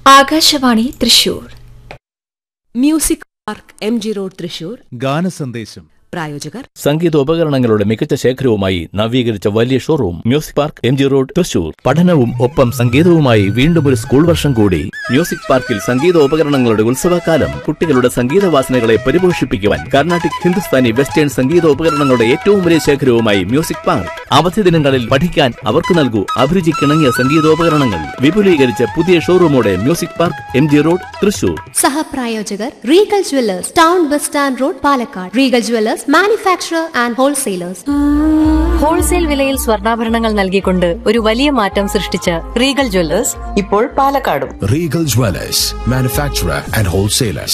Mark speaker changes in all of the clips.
Speaker 1: Akashvani Thrissur
Speaker 2: music park M G road Thrissur
Speaker 3: ഗാനസന്ദേശം
Speaker 2: പ്രായോജകർ
Speaker 4: സംഗീതോപകരണങ്ങളുടെ മികച്ച ശേഖരവുമായി നവീകരിച്ച വലിയ showroom music park M G road Thrissur പഠനവും ഒപ്പം സംഗീതവുമായി വീണ്ടും ഒരു സ്കൂൾ വർഷം കൂടി മ്യൂസിക് പാർക്കിൽ സംഗീതോപകരണങ്ങളുടെ ഉത്സവകാലം കുട്ടികളുടെ സംഗീത വാസനകളെ പരിപോഷിപ്പിക്കുവാൻ കർണാട്ടിക് ഹിന്ദുസ്ഥാനി വെസ്റ്റേൺ സംഗീതോപകരണങ്ങളുടെ ഏറ്റവും വലിയ ശേഖരവുമായി മ്യൂസിക് പാർക്ക് അവധി ദിനങ്ങളിൽ പഠിക്കാൻ അവർക്ക് നൽകൂ അഭിരുചിക്കിണങ്ങിയ സംഗീതോപകരണങ്ങൾ വിപുലീകരിച്ച പുതിയ ഷോറൂമോടെ music park M G road Thrissur
Speaker 5: സഹപ്രായോജകർ Regal Jewellers town bus stand road Palakkad Regal Jewellers manufacturer and wholesalers
Speaker 6: wholesale വിലയിൽ സ്വർണ്ണാഭരണങ്ങൾ നൽകിക്കൊണ്ട് ഒരു വലിയ മാറ്റം സൃഷ്ടിച്ച റീഗൽ ജ്വല്ലേഴ്സ്
Speaker 7: ഇപ്പോൾ പാലക്കാടും
Speaker 8: Regal Dwellers, manufacturer and wholesalers.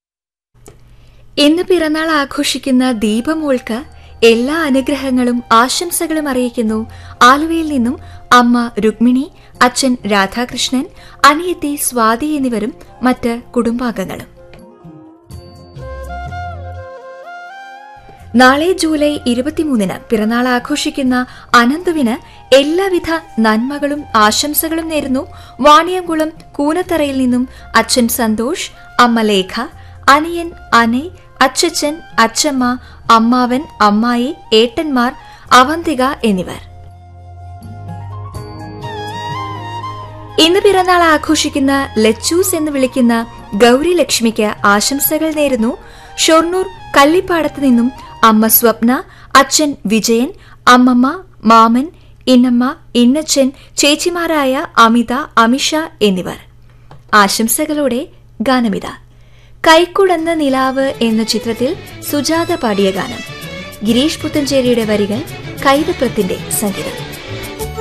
Speaker 1: ഇന്ന് പിറന്നാൾ ആഘോഷിക്കുന്ന ദീപമോൾക്ക് എല്ലാ അനുഗ്രഹങ്ങളും ആശംസകളും അറിയിക്കുന്നു ആലുവയിൽ നിന്നും അമ്മ രുക്മിണി അച്ഛൻ രാധാകൃഷ്ണൻ അനിയത്തി സ്വാതി എന്നിവരും മറ്റ് കുടുംബാംഗങ്ങളും നാളെ ജൂലൈ ഇരുപത്തിമൂന്നിന് പിറന്നാൾ ആഘോഷിക്കുന്ന അനന്തുവിന് എല്ലാവിധ നന്മകളും ആശംസകളും നേരുന്നു വാണിയംകുളം കൂനത്തറയിൽ നിന്നും അച്ഛൻ സന്തോഷ് അമ്മ ലേഖ അനിയൻ അനയ് അച്ചച്ചൻ അച്ചമ്മ അമ്മാവൻ അമ്മായി ഏട്ടന്മാർ അവന്തിക എന്നിവർ ഇന്ന് പിറന്നാൾ ആഘോഷിക്കുന്ന ലച്ചൂസ് എന്ന് വിളിക്കുന്ന ഗൗരി ലക്ഷ്മിക്ക് ആശംസകൾ നേരുന്നു ഷൊർണൂർ കള്ളിപ്പാടത്ത് നിന്നും അമ്മ സ്വപ്ന അച്ഛൻ വിജയൻ അമ്മമ്മ മാമൻ ഇന്നമ്മ ഇന്നച്ചൻ ചേച്ചിമാരായ അമിത അമിഷ എന്നിവർ ആശംസകളോടെ ഗാനമിത കൈക്കുടന്ന നിലാവ് എന്ന ചിത്രത്തിൽ സുജാത പാടിയ ഗാനം ഗിരീഷ് പുത്തഞ്ചേരിയുടെ വരികൾ കൈതപ്രത്തിന്റെ സംഗീതം